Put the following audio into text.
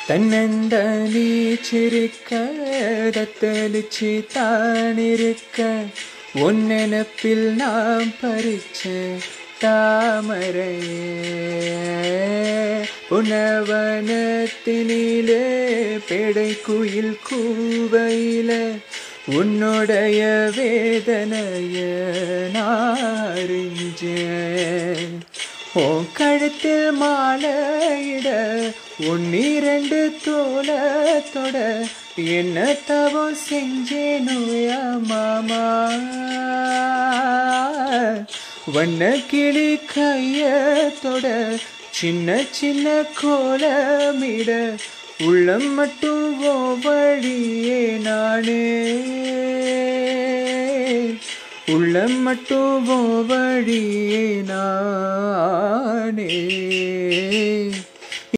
தன்னந்த நீச்சிருக்க தத்தளிச்சு தானிருக்க உன் நினப்பில் நாம் பறிச்ச தாமரையே உணவனத்தினிலே பெடை குயில் கூவையில உன்னுடைய வேதனைய நாரிஞ்சேன் உன் கழுத்தில் மாலையிட உன்னிரண்டு தோலத்தொட என்ன தவம் செஞ்சேனுயா மாமா வண்ண கிளி கையத்தொட சின்ன சின்ன கோலமிட உள்ளம் மட்டும் ஓ வழியே நானே உள்ளம் மட்டும் ஓ வழியே நானே